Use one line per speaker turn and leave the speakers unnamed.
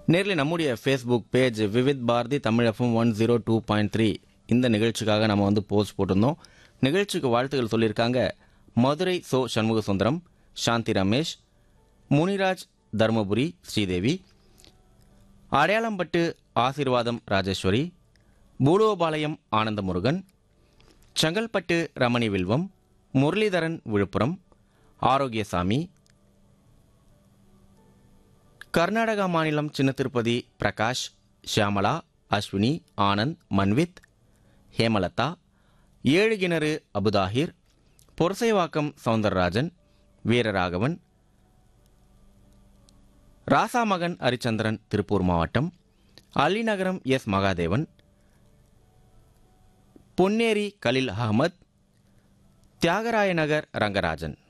நேரில் நம்முடைய Facebook page Vividh Bharati Tamil FM one zero two point three இந்த நிகழ்ச்சிக்காக நம்ம வந்து போஸ்ட் போட்டிருந்தோம் நிகழ்ச்சிக்கு வாழ்த்துக்கள் சொல்லியிருக்காங்க மதுரை சோ சண்முக சுந்தரம் சாந்தி ரமேஷ் முனிராஜ் தர்மபுரி ஸ்ரீதேவி அடையாளம்பட்டு ஆசீர்வாதம் ராஜேஸ்வரி பூலோபாளையம் ஆனந்தமுருகன் செங்கல்பட்டு ரமணி வில்வம் முரளிதரன் விழுப்புரம் ஆரோக்கியசாமி கர்நாடகா மாநிலம் சின்ன திருப்பதி பிரகாஷ் ஷியாமலா அஸ்வினி ஆனந்த் மன்வித் ஹேமலதா ஏழு கிணறு அபுதாஹிர் பொரசைவாக்கம் சவுந்தரராஜன் வீரராகவன் ராசாமகன் ஹரிச்சந்திரன் திருப்பூர் மாவட்டம் அலிநகரம் எஸ் மகாதேவன் பொன்னேரி கலில் அகமத் தியாகராய நகர் ரங்கராஜன்